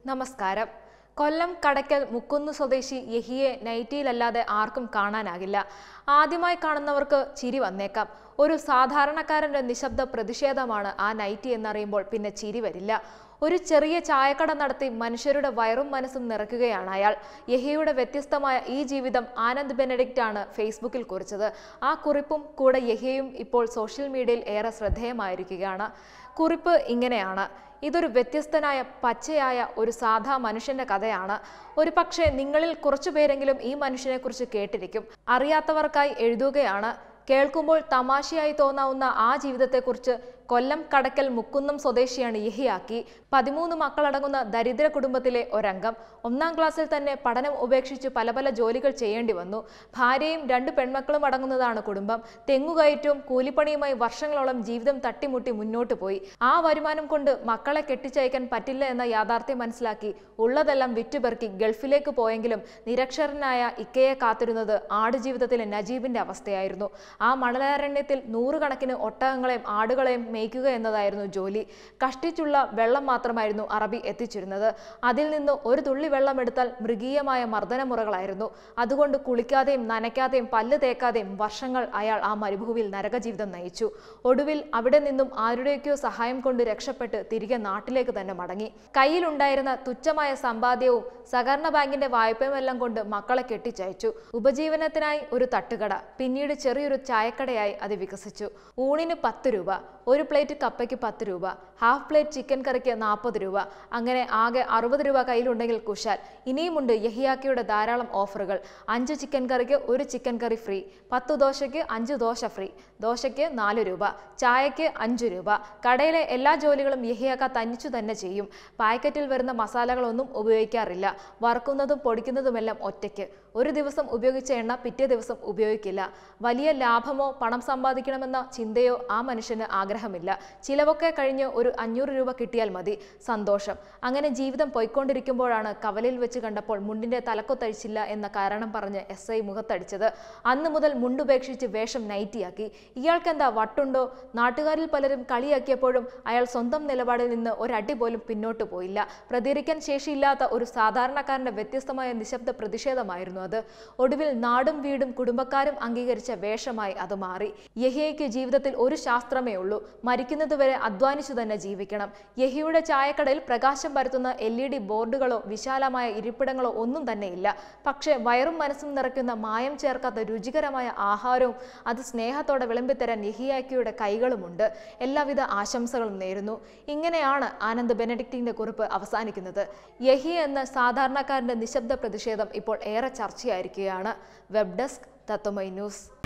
നമസ്കാരം കൊല്ലം കടയ്ക്കൽ മുക്കുന്ന് സ്വദേശി യഹിയെ നൈറ്റിയിലല്ലാതെ ആർക്കും കാണാനാകില്ല ആദ്യമായി കാണുന്നവർക്ക് ചിരി വന്നേക്കാം ഒരു സാധാരണക്കാരന്റെ നിശബ്ദ പ്രതിഷേധമാണ് ആ നൈറ്റി എന്നറിയുമ്പോൾ പിന്നെ ചിരി വരില്ല ഒരു ചെറിയ ചായക്കട നടത്തി മനുഷ്യരുടെ വയറും മനസ്സും നിറയ്ക്കുകയാണ് അയാൾ യഹിയുടെ വ്യത്യസ്തമായ ഈ ജീവിതം ആനന്ദ് ബെനഡിക്റ്റ് ആണ് ഫേസ്ബുക്കിൽ കുറിച്ചത് ആ കുറിപ്പും കൂടെ യഹിയും ഇപ്പോൾ സോഷ്യൽ മീഡിയയിൽ ഏറെ ശ്രദ്ധേയമായിരിക്കുകയാണ് കുറിപ്പ് ഇങ്ങനെയാണ് ഇതൊരു വ്യത്യസ്തനായ പച്ചയായ ഒരു സാധാ മനുഷ്യന്റെ കഥയാണ് ഒരു പക്ഷേ നിങ്ങളിൽ കുറച്ചു പേരെങ്കിലും ഈ മനുഷ്യനെക്കുറിച്ച് കേട്ടിരിക്കും അറിയാത്തവർക്കായി എഴുതുകയാണ് കേൾക്കുമ്പോൾ തമാശയായി തോന്നാവുന്ന ആ ജീവിതത്തെക്കുറിച്ച് കൊല്ലം കടക്കൽ മുക്കുന്നം സ്വദേശിയാണ് യഹിയാക്കി പതിമൂന്ന് മക്കളടങ്ങുന്ന ദരിദ്ര കുടുംബത്തിലെ ഒരംഗം ഒന്നാം ക്ലാസ്സിൽ തന്നെ പഠനം ഉപേക്ഷിച്ച് പല പല ജോലികൾ ചെയ്യേണ്ടി വന്നു ഭാര്യയും രണ്ട് പെൺമക്കളും അടങ്ങുന്നതാണ് കുടുംബം തെങ്ങുകയറ്റവും കൂലിപ്പണിയുമായി വർഷങ്ങളോളം ജീവിതം തട്ടിമുട്ടി മുന്നോട്ട് പോയി ആ വരുമാനം കൊണ്ട് മക്കളെ കെട്ടിച്ചയക്കാൻ പറ്റില്ല എന്ന യാഥാർത്ഥ്യം മനസ്സിലാക്കി ഉള്ളതെല്ലാം വിറ്റുപെറുക്കി ഗൾഫിലേക്ക് പോയെങ്കിലും നിരക്ഷരനായ ഇക്കയെ കാത്തിരുന്നത് ആടുജീവിതത്തിലെ നജീബിന്റെ അവസ്ഥയായിരുന്നു ആ മണലാരണ്യത്തിൽ നൂറുകണക്കിന് ഒട്ടകങ്ങളെയും ആടുകളെയും മേയ്ക്കുക എന്നതായിരുന്നു ജോലി കഷ്ടിച്ചുള്ള വെള്ളം മാത്രമായിരുന്നു അറബി എത്തിച്ചിരുന്നത് അതിൽ നിന്ന് ഒരു തുള്ളി വെള്ളം എടുത്താൽ മൃഗീയമായ മർദ്ദനമുറകളായിരുന്നു അതുകൊണ്ട് കുളിക്കാതെയും നനയ്ക്കാതെയും പല്ല് തേക്കാതെയും വർഷങ്ങൾ അയാൾ ആ മരുഭൂമിയിൽ നരകജീവിതം നയിച്ചു ഒടുവിൽ അവിടെ നിന്നും ആരുടെയൊക്കെയോ സഹായം കൊണ്ട് രക്ഷപ്പെട്ട് തിരികെ നാട്ടിലേക്ക് തന്നെ മടങ്ങി കയ്യിലുണ്ടായിരുന്ന തുച്ഛമായ സമ്പാദ്യവും സഹകരണ ബാങ്കിന്റെ വായ്പയുമെല്ലാം കൊണ്ട് മക്കളെ കെട്ടിച്ചയച്ചു ഉപജീവനത്തിനായി ഒരു തട്ടുകട പിന്നീട് ചെറിയൊരു ചായക്കടയായി അത് വികസിച്ചു ഊണിന് പത്ത് രൂപ ഒരു പ്ലേറ്റ് കപ്പയ്ക്ക് പത്ത് രൂപ ഹാഫ് പ്ലേറ്റ് ചിക്കൻ കറിക്ക് നാൽപ്പത് രൂപ അങ്ങനെ ആകെ അറുപത് രൂപ കയ്യിലുണ്ടെങ്കിൽ കുശാൽ ഇനിയുമുണ്ട് യഹിയാക്കിയുടെ ധാരാളം ഓഫറുകൾ അഞ്ച് ചിക്കൻ കറിക്ക് ഒരു ചിക്കൻ കറി ഫ്രീ പത്ത് ദോശയ്ക്ക് അഞ്ച് ദോശ ഫ്രീ ദോശയ്ക്ക് നാല് രൂപ ചായയ്ക്ക് അഞ്ച് രൂപ കടയിലെ എല്ലാ ജോലികളും യഹിയാക്ക തനിച്ചു തന്നെ ചെയ്യും പാക്കറ്റിൽ വരുന്ന മസാലകളൊന്നും ഉപയോഗിക്കാറില്ല വറുക്കുന്നതും പൊടിക്കുന്നതുമെല്ലാം ഒറ്റയ്ക്ക് ഒരു ദിവസം ഉപയോഗിച്ച എണ്ണ പിറ്റേ ദിവസം ഉപയോഗിക്കില്ല വലിയ ലാഭമോ പണം സമ്പാദിക്കണമെന്ന ചിന്തയോ ആ മനുഷ്യന് ആഗ്രഹമില്ല ചിലവൊക്കെ കഴിഞ്ഞ് ഒരു അഞ്ഞൂറ് രൂപ കിട്ടിയാൽ മതി സന്തോഷം അങ്ങനെ ജീവിതം പോയിക്കൊണ്ടിരിക്കുമ്പോഴാണ് കവലയിൽ വെച്ച് കണ്ടപ്പോൾ മുണ്ടിന്റെ തലക്കൊത്തഴിച്ചില്ല എന്ന കാരണം പറഞ്ഞ് എസ് ഐ മുഖത്തടിച്ചത് അന്ന് മുതൽ മുണ്ടുപേക്ഷിച്ച് വേഷം നൈറ്റിയാക്കി ഇയാൾക്കെന്താ വട്ടുണ്ടോ നാട്ടുകാരിൽ പലരും കളിയാക്കിയപ്പോഴും അയാൾ സ്വന്തം നിലപാടിൽ നിന്ന് ഒരടി പോലും പിന്നോട്ട് പോയില്ല പ്രതികരിക്കാൻ ശേഷിയില്ലാത്ത ഒരു സാധാരണക്കാരന്റെ വ്യത്യസ്തമായ നിശബ്ദ പ്രതിഷേധമായിരുന്നു അത് ഒടുവിൽ നാടും വീടും കുടുംബക്കാരും അംഗീകരിച്ച വേഷമായി അത് മാറി യഹിയയ്ക്ക് ജീവിതത്തിൽ ഒരു ശാസ്ത്രമേ ഉള്ളൂ മരിക്കുന്നതുവരെ അധ്വാനിച്ചു തന്നെ ജീവിക്കണം യഹിയുടെ ചായക്കടയിൽ പ്രകാശം പരത്തുന്ന എൽ ഇ ഡി ബോർഡുകളോ വിശാലമായ ഇരിപ്പിടങ്ങളോ ഒന്നും തന്നെ ഇല്ല പക്ഷേ വയറും മനസ്സും നിറയ്ക്കുന്ന മായം ചേർക്കാത്ത രുചികരമായ ആഹാരവും അത് സ്നേഹത്തോടെ വിളമ്പിത്തരാൻ യഹിയാക്കിയുടെ കൈകളുമുണ്ട് എല്ലാവിധ ആശംസകളും നേരുന്നു ഇങ്ങനെയാണ് ആനന്ദ് ബെനഡിക്റ്റിന്റെ കുറിപ്പ് അവസാനിക്കുന്നത് യഹി എന്ന സാധാരണക്കാരന്റെ നിശബ്ദ പ്രതിഷേധം ഇപ്പോൾ ഏറെ ചർച്ചയായിരിക്കുകയാണ് വെബ് ഡെസ്ക് തത്വമൈ ന്യൂസ്